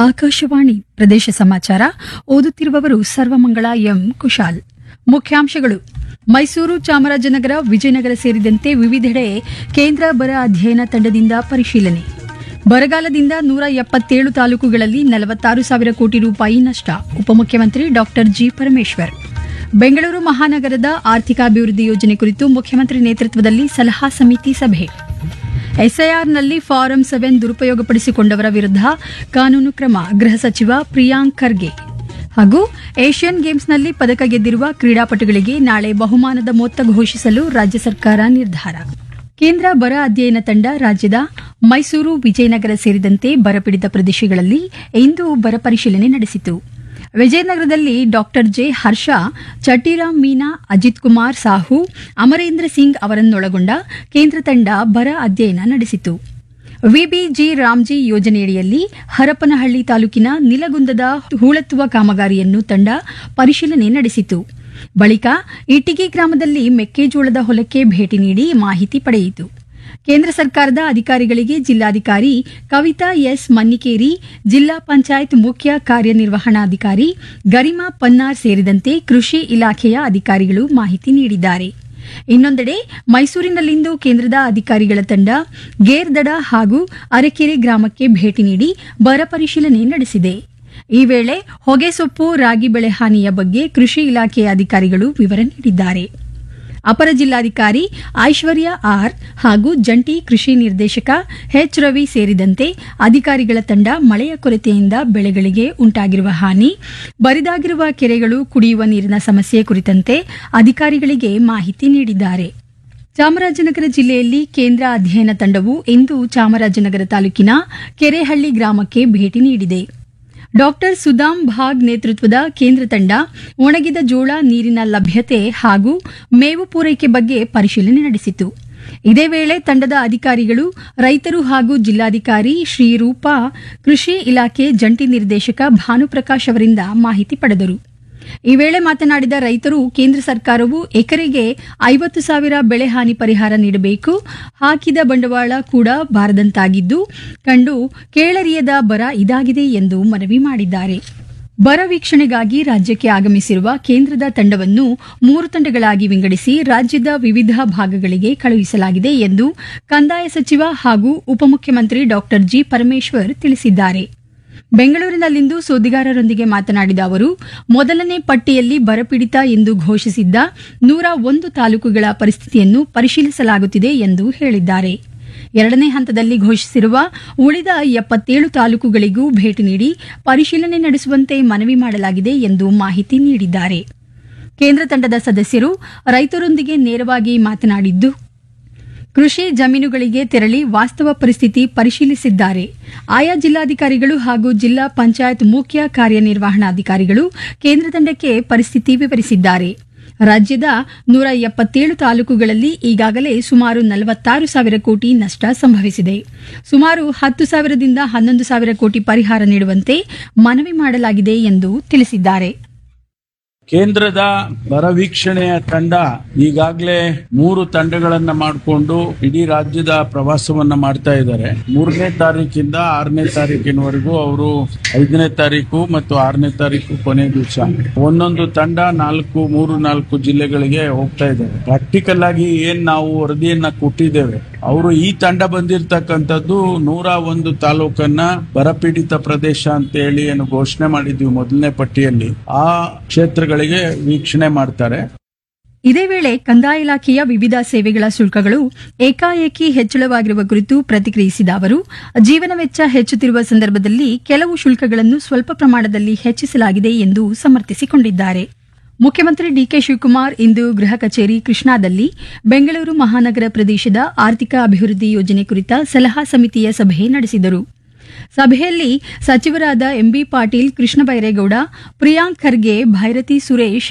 ಆಕಾಶವಾಣಿ ಪ್ರದೇಶ ಸಮಾಚಾರ ಓದುತ್ತಿರುವವರು ಸರ್ವಮಂಗಳ ಎಂ ಕುಶಾಲ್ ಮುಖ್ಯಾಂಶಗಳು ಮೈಸೂರು ಚಾಮರಾಜನಗರ ವಿಜಯನಗರ ಸೇರಿದಂತೆ ವಿವಿಧೆಡೆ ಕೇಂದ್ರ ಬರ ಅಧ್ಯಯನ ತಂಡದಿಂದ ಪರಿಶೀಲನೆ ಬರಗಾಲದಿಂದ ನೂರ ಎಪ್ಪತ್ತೇಳು ತಾಲೂಕುಗಳಲ್ಲಿ ನಲವತ್ತಾರು ಸಾವಿರ ಕೋಟಿ ರೂಪಾಯಿ ನಷ್ಟ ಉಪಮುಖ್ಯಮಂತ್ರಿ ಡಾ ಜಿ ಪರಮೇಶ್ವರ್ ಬೆಂಗಳೂರು ಮಹಾನಗರದ ಆರ್ಥಿಕಾಭಿವೃದ್ಧಿ ಯೋಜನೆ ಕುರಿತು ಮುಖ್ಯಮಂತ್ರಿ ನೇತೃತ್ವದಲ್ಲಿ ಸಲಹಾ ಸಮಿತಿ ಸಭೆ ಎಸ್ಐಆರ್ನಲ್ಲಿ ಫಾರಂ ಸೆವೆನ್ ದುರುಪಯೋಗಪಡಿಸಿಕೊಂಡವರ ವಿರುದ್ಧ ಕಾನೂನು ಕ್ರಮ ಗೃಹ ಸಚಿವ ಪ್ರಿಯಾಂಕ್ ಖರ್ಗೆ ಹಾಗೂ ಏಷ್ಯನ್ ಗೇಮ್ಸ್ನಲ್ಲಿ ಪದಕ ಗೆದ್ದಿರುವ ಕ್ರೀಡಾಪಟುಗಳಿಗೆ ನಾಳೆ ಬಹುಮಾನದ ಮೊತ್ತ ಘೋಷಿಸಲು ರಾಜ್ಯ ಸರ್ಕಾರ ನಿರ್ಧಾರ ಕೇಂದ್ರ ಬರ ಅಧ್ಯಯನ ತಂಡ ರಾಜ್ಯದ ಮೈಸೂರು ವಿಜಯನಗರ ಸೇರಿದಂತೆ ಬರಪೀಡಿತ ಪ್ರದೇಶಗಳಲ್ಲಿ ಇಂದು ಬರ ಪರಿಶೀಲನೆ ನಡೆಸಿತು ವಿಜಯನಗರದಲ್ಲಿ ಡಾಕ್ಟರ್ ಜೆ ಹರ್ಷ ಚಟಿರಾಮ್ ಮೀನಾ ಅಜಿತ್ ಕುಮಾರ್ ಸಾಹು ಅಮರೇಂದ್ರ ಸಿಂಗ್ ಅವರನ್ನೊಳಗೊಂಡ ಕೇಂದ್ರ ತಂಡ ಬರ ಅಧ್ಯಯನ ನಡೆಸಿತು ವಿಬಿಜಿ ರಾಮ್ಜಿ ಯೋಜನೆಯಡಿಯಲ್ಲಿ ಹರಪನಹಳ್ಳಿ ತಾಲೂಕಿನ ನಿಲಗುಂದದ ಹೂಳೆತ್ತುವ ಕಾಮಗಾರಿಯನ್ನು ತಂಡ ಪರಿಶೀಲನೆ ನಡೆಸಿತು ಬಳಿಕ ಇಟಿಗಿ ಗ್ರಾಮದಲ್ಲಿ ಮೆಕ್ಕೆಜೋಳದ ಹೊಲಕ್ಕೆ ಭೇಟಿ ನೀಡಿ ಮಾಹಿತಿ ಪಡೆಯಿತು ಕೇಂದ್ರ ಸರ್ಕಾರದ ಅಧಿಕಾರಿಗಳಿಗೆ ಜಿಲ್ಲಾಧಿಕಾರಿ ಕವಿತಾ ಎಸ್ ಮನ್ನಿಕೇರಿ ಜಿಲ್ಲಾ ಪಂಚಾಯತ್ ಮುಖ್ಯ ಕಾರ್ಯನಿರ್ವಹಣಾಧಿಕಾರಿ ಗರಿಮಾ ಪನ್ನಾರ್ ಸೇರಿದಂತೆ ಕೃಷಿ ಇಲಾಖೆಯ ಅಧಿಕಾರಿಗಳು ಮಾಹಿತಿ ನೀಡಿದ್ದಾರೆ ಇನ್ನೊಂದೆಡೆ ಮೈಸೂರಿನಲ್ಲಿಂದು ಕೇಂದ್ರದ ಅಧಿಕಾರಿಗಳ ತಂಡ ಗೇರ್ದಡ ಹಾಗೂ ಅರಕೆರೆ ಗ್ರಾಮಕ್ಕೆ ಭೇಟಿ ನೀಡಿ ಬರ ಪರಿಶೀಲನೆ ನಡೆಸಿದೆ ಈ ವೇಳೆ ಹೊಗೆಸೊಪ್ಪು ರಾಗಿ ಬೆಳೆ ಹಾನಿಯ ಬಗ್ಗೆ ಕೃಷಿ ಇಲಾಖೆಯ ಅಧಿಕಾರಿಗಳು ವಿವರ ನೀಡಿದ್ದಾರೆ ಅಪರ ಜಿಲ್ಲಾಧಿಕಾರಿ ಐಶ್ವರ್ಯ ಆರ್ ಹಾಗೂ ಜಂಟಿ ಕೃಷಿ ನಿರ್ದೇಶಕ ಎಚ್ ರವಿ ಸೇರಿದಂತೆ ಅಧಿಕಾರಿಗಳ ತಂಡ ಮಳೆಯ ಕೊರತೆಯಿಂದ ಬೆಳೆಗಳಿಗೆ ಉಂಟಾಗಿರುವ ಹಾನಿ ಬರಿದಾಗಿರುವ ಕೆರೆಗಳು ಕುಡಿಯುವ ನೀರಿನ ಸಮಸ್ಯೆ ಕುರಿತಂತೆ ಅಧಿಕಾರಿಗಳಿಗೆ ಮಾಹಿತಿ ನೀಡಿದ್ದಾರೆ ಚಾಮರಾಜನಗರ ಜಿಲ್ಲೆಯಲ್ಲಿ ಕೇಂದ್ರ ಅಧ್ಯಯನ ತಂಡವು ಇಂದು ಚಾಮರಾಜನಗರ ತಾಲೂಕಿನ ಕೆರೆಹಳ್ಳಿ ಗ್ರಾಮಕ್ಕೆ ಭೇಟಿ ನೀಡಿದೆ ಡಾಕ್ಟರ್ ಸುದಾಮ್ ಭಾಗ್ ನೇತೃತ್ವದ ಕೇಂದ್ರ ತಂಡ ಒಣಗಿದ ಜೋಳ ನೀರಿನ ಲಭ್ಯತೆ ಹಾಗೂ ಮೇವು ಪೂರೈಕೆ ಬಗ್ಗೆ ಪರಿಶೀಲನೆ ನಡೆಸಿತು ಇದೇ ವೇಳೆ ತಂಡದ ಅಧಿಕಾರಿಗಳು ರೈತರು ಹಾಗೂ ಜಿಲ್ಲಾಧಿಕಾರಿ ಶ್ರೀರೂಪಾ ಕೃಷಿ ಇಲಾಖೆ ಜಂಟಿ ನಿರ್ದೇಶಕ ಭಾನುಪ್ರಕಾಶ್ ಅವರಿಂದ ಮಾಹಿತಿ ಪಡೆದರು ಈ ವೇಳೆ ಮಾತನಾಡಿದ ರೈತರು ಕೇಂದ್ರ ಸರ್ಕಾರವು ಎಕರೆಗೆ ಐವತ್ತು ಸಾವಿರ ಬೆಳೆ ಹಾನಿ ಪರಿಹಾರ ನೀಡಬೇಕು ಹಾಕಿದ ಬಂಡವಾಳ ಕೂಡ ಬಾರದಂತಾಗಿದ್ದು ಕಂಡು ಕೇಳರಿಯದ ಬರ ಇದಾಗಿದೆ ಎಂದು ಮನವಿ ಮಾಡಿದ್ದಾರೆ ಬರ ವೀಕ್ಷಣೆಗಾಗಿ ರಾಜ್ಯಕ್ಕೆ ಆಗಮಿಸಿರುವ ಕೇಂದ್ರದ ತಂಡವನ್ನು ಮೂರು ತಂಡಗಳಾಗಿ ವಿಂಗಡಿಸಿ ರಾಜ್ಯದ ವಿವಿಧ ಭಾಗಗಳಿಗೆ ಕಳುಹಿಸಲಾಗಿದೆ ಎಂದು ಕಂದಾಯ ಸಚಿವ ಹಾಗೂ ಉಪಮುಖ್ಯಮಂತ್ರಿ ಡಾ ಜಿ ಪರಮೇಶ್ವರ್ ತಿಳಿಸಿದ್ದಾರೆ ಬೆಂಗಳೂರಿನಲ್ಲಿಂದು ಸುದ್ದಿಗಾರರೊಂದಿಗೆ ಮಾತನಾಡಿದ ಅವರು ಮೊದಲನೇ ಪಟ್ಟಿಯಲ್ಲಿ ಬರಪೀಡಿತ ಎಂದು ಘೋಷಿಸಿದ್ದ ನೂರ ಒಂದು ತಾಲೂಕುಗಳ ಪರಿಸ್ಥಿತಿಯನ್ನು ಪರಿಶೀಲಿಸಲಾಗುತ್ತಿದೆ ಎಂದು ಹೇಳಿದ್ದಾರೆ ಎರಡನೇ ಹಂತದಲ್ಲಿ ಘೋಷಿಸಿರುವ ಉಳಿದ ಎಪ್ಪತ್ತೇಳು ತಾಲೂಕುಗಳಿಗೂ ಭೇಟಿ ನೀಡಿ ಪರಿಶೀಲನೆ ನಡೆಸುವಂತೆ ಮನವಿ ಮಾಡಲಾಗಿದೆ ಎಂದು ಮಾಹಿತಿ ನೀಡಿದ್ದಾರೆ ಕೇಂದ್ರ ತಂಡದ ಸದಸ್ಯರು ರೈತರೊಂದಿಗೆ ನೇರವಾಗಿ ಮಾತನಾಡಿದ್ದು ಕೃಷಿ ಜಮೀನುಗಳಿಗೆ ತೆರಳಿ ವಾಸ್ತವ ಪರಿಸ್ಥಿತಿ ಪರಿಶೀಲಿಸಿದ್ದಾರೆ ಆಯಾ ಜಿಲ್ಲಾಧಿಕಾರಿಗಳು ಹಾಗೂ ಜಿಲ್ಲಾ ಪಂಚಾಯತ್ ಮುಖ್ಯ ಕಾರ್ಯನಿರ್ವಹಣಾಧಿಕಾರಿಗಳು ಕೇಂದ್ರ ತಂಡಕ್ಕೆ ಪರಿಸ್ಥಿತಿ ವಿವರಿಸಿದ್ದಾರೆ ರಾಜ್ಯದ ನೂರ ಎಪ್ಪತ್ತೇಳು ತಾಲೂಕುಗಳಲ್ಲಿ ಈಗಾಗಲೇ ಸುಮಾರು ನಲವತ್ತಾರು ಸಾವಿರ ಕೋಟಿ ನಷ್ಟ ಸಂಭವಿಸಿದೆ ಸುಮಾರು ಹತ್ತು ಸಾವಿರದಿಂದ ಹನ್ನೊಂದು ಸಾವಿರ ಕೋಟಿ ಪರಿಹಾರ ನೀಡುವಂತೆ ಮನವಿ ಮಾಡಲಾಗಿದೆ ಎಂದು ತಿಳಿಸಿದ್ದಾರೆ ಕೇಂದ್ರದ ಬರ ವೀಕ್ಷಣೆಯ ತಂಡ ಈಗಾಗಲೇ ಮೂರು ತಂಡಗಳನ್ನ ಮಾಡಿಕೊಂಡು ಇಡೀ ರಾಜ್ಯದ ಪ್ರವಾಸವನ್ನ ಮಾಡ್ತಾ ಇದ್ದಾರೆ ಮೂರನೇ ತಾರೀಕಿಂದ ಆರನೇ ತಾರೀಕಿನವರೆಗೂ ಅವರು ಐದನೇ ತಾರೀಕು ಮತ್ತು ಆರನೇ ತಾರೀಕು ಕೊನೆ ದಿವಸ ಒಂದೊಂದು ತಂಡ ನಾಲ್ಕು ಮೂರು ನಾಲ್ಕು ಜಿಲ್ಲೆಗಳಿಗೆ ಹೋಗ್ತಾ ಇದ್ದಾರೆ ಪ್ರಾಕ್ಟಿಕಲ್ ಆಗಿ ಏನ್ ನಾವು ವರದಿಯನ್ನ ಕೊಟ್ಟಿದ್ದೇವೆ ಅವರು ಈ ತಂಡ ಬಂದಿರತಕ್ಕಂಥದ್ದು ನೂರ ಒಂದು ತಾಲೂಕನ್ನ ಬರಪೀಡಿತ ಪ್ರದೇಶ ಅಂತ ಹೇಳಿ ಏನು ಘೋಷಣೆ ಮಾಡಿದ್ವಿ ಮೊದಲನೇ ಪಟ್ಟಿಯಲ್ಲಿ ಆ ಕ್ಷೇತ್ರಗಳಿಗೆ ವೀಕ್ಷಣೆ ಮಾಡ್ತಾರೆ ಇದೇ ವೇಳೆ ಕಂದಾಯ ಇಲಾಖೆಯ ವಿವಿಧ ಸೇವೆಗಳ ಶುಲ್ಕಗಳು ಏಕಾಏಕಿ ಹೆಚ್ಚಳವಾಗಿರುವ ಕುರಿತು ಪ್ರತಿಕ್ರಿಯಿಸಿದ ಅವರು ಜೀವನ ವೆಚ್ಚ ಹೆಚ್ಚುತ್ತಿರುವ ಸಂದರ್ಭದಲ್ಲಿ ಕೆಲವು ಶುಲ್ಕಗಳನ್ನು ಸ್ವಲ್ಪ ಪ್ರಮಾಣದಲ್ಲಿ ಹೆಚ್ಚಿಸಲಾಗಿದೆ ಎಂದು ಸಮರ್ಥಿಸಿಕೊಂಡಿದ್ದಾರೆ ಮುಖ್ಯಮಂತ್ರಿ ಡಿಕೆ ಶಿವಕುಮಾರ್ ಇಂದು ಗೃಹ ಕಚೇರಿ ಕೃಷ್ಣಾದಲ್ಲಿ ಬೆಂಗಳೂರು ಮಹಾನಗರ ಪ್ರದೇಶದ ಆರ್ಥಿಕ ಅಭಿವೃದ್ಧಿ ಯೋಜನೆ ಕುರಿತ ಸಲಹಾ ಸಮಿತಿಯ ಸಭೆ ನಡೆಸಿದರು ಸಭೆಯಲ್ಲಿ ಸಚಿವರಾದ ಎಂಬಿ ಪಾಟೀಲ್ ಕೃಷ್ಣ ಬೈರೇಗೌಡ ಪ್ರಿಯಾಂಕ್ ಖರ್ಗೆ ಭೈರತಿ ಸುರೇಶ್